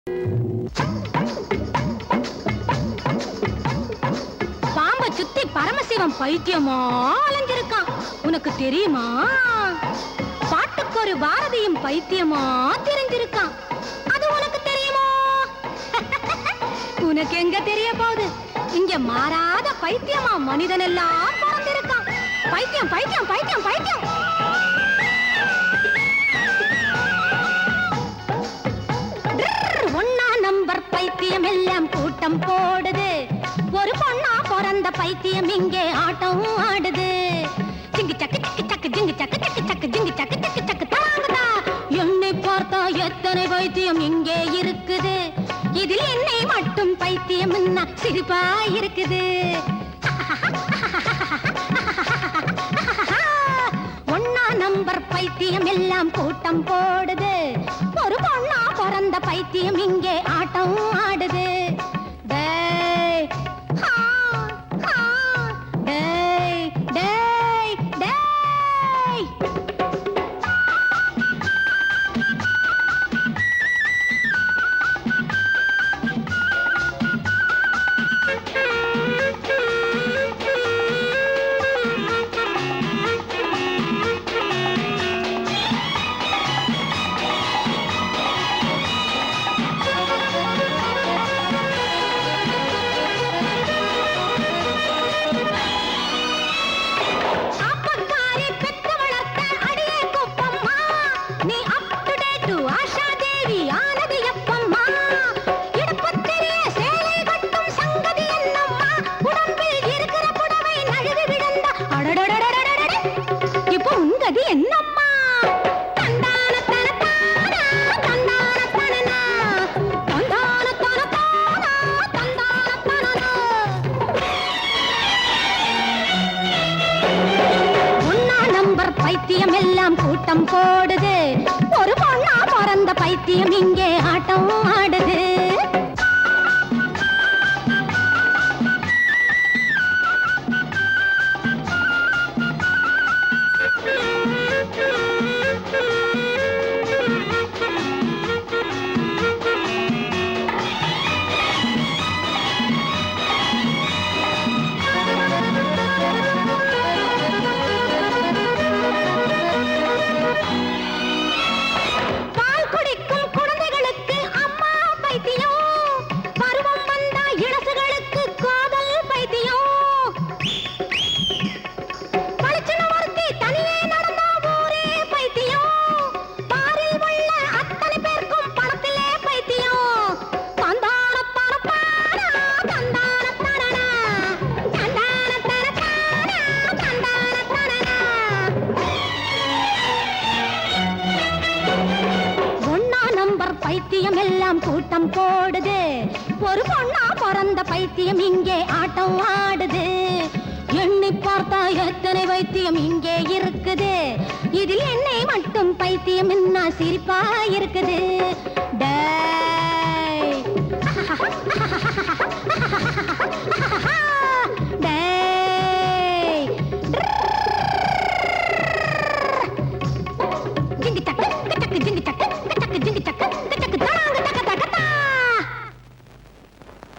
பாம்ப சுத்தி பரமசிவம் பைத்தியமா அலைஞ்சிருக்கான் உனக்கு தெரியுமா பாட்டுக்கு ஒரு பாரதியும் பைத்தியமா தெரிஞ்சிருக்கான் அது உனக்கு தெரியுமா உனக்கு எங்க தெரிய போகுது இங்க மாறாத பைத்தியமா மனிதன் எல்லாம் பிறந்திருக்கான் பைத்தியம் பைத்தியம் பைத்தியம் பைத்தியம் ட்ரர், ஒண்ணா நம்பர் பைத்தியம் எல்லாம் கூட்டம் போடுது ஒரு பொண்ணா பிறந்த பைத்தியம் இங்கே ஆட்டம் ஆடுது ஜிங்கு சக்கு சக்கு சக்கு ஜிங்கு சக்கு சக்கு சக்கு ஜிங்கு சக்கு சக்கு சக்கு தாங்குதா என்னை பார்த்தா எத்தனை பைத்தியம் இங்கே இருக்குது இதில் என்னை மட்டும் பைத்தியம் சிரிப்பா இருக்குது ஒன்னா நம்பர் பைத்தியம் எல்லாம் கூட்டம் போடுது ஒரு பொண்ணா பிறந்த பைத்தியம் இங்கே ஆட்டம் ஆடுது டேய், ஹா, ஹா, டேய், டேய், டேய். அப்பக்காரி பெத்து வளர்த்த அடியே குப்பம்மா நீ up to date ஆஷா தேவி ஆனது எப்பம்மா இடுப்புத் தெரிய சேலை கட்டும் சங்கதி என்னம்மா உடம்பில் இருக்கிற புடவை நழுவி விழுந்த அடடடடடடடட. இப்போ உங்கதி என்னம்மா தந்தான தனத்தானா, தந்தான தனனா, தந்தான தனத்தானா, தந்தான தனனா. ஒன்னா நம்பர் பைத்தியம் எல்லாம் கூட்டம் போடுது ஒரு பொண்ணா பிறந்த பைத்தியம் இங்கே ஆட்டம் ஆடுது பால் குடிக்கும் குழந்தைகளுக்கு அம்மா பைத்தியம் பருவம் வந்தா இளசுகளுக்கு காதல் பைத்தியம் பளிச்சுன்னு ஒருத்தி தனியே நடந்தா ஊரே பைத்தியம் பாரில் உள்ள அத்தனை பேருக்கும் பணத்திலே பைத்தியம் தந்தான தனப்பானா தந்தான தனனா தந்தான தனத்தானா தந்தான தனனா ஒன்னா நம்பர் பைத்தியம் எல்லாம் கூட்டம் போடுது ஒரு பொண்ணா பிறந்த பைத்தியம் இங்கே ஆட்டம் ஆடுது எண்ணி பார்த்தா எத்தனை வைத்தியம் இங்கே இருக்குது இதில் என்னை மட்டும் பைத்தியம் என்ன சிரிப்பா இருக்குது டேய்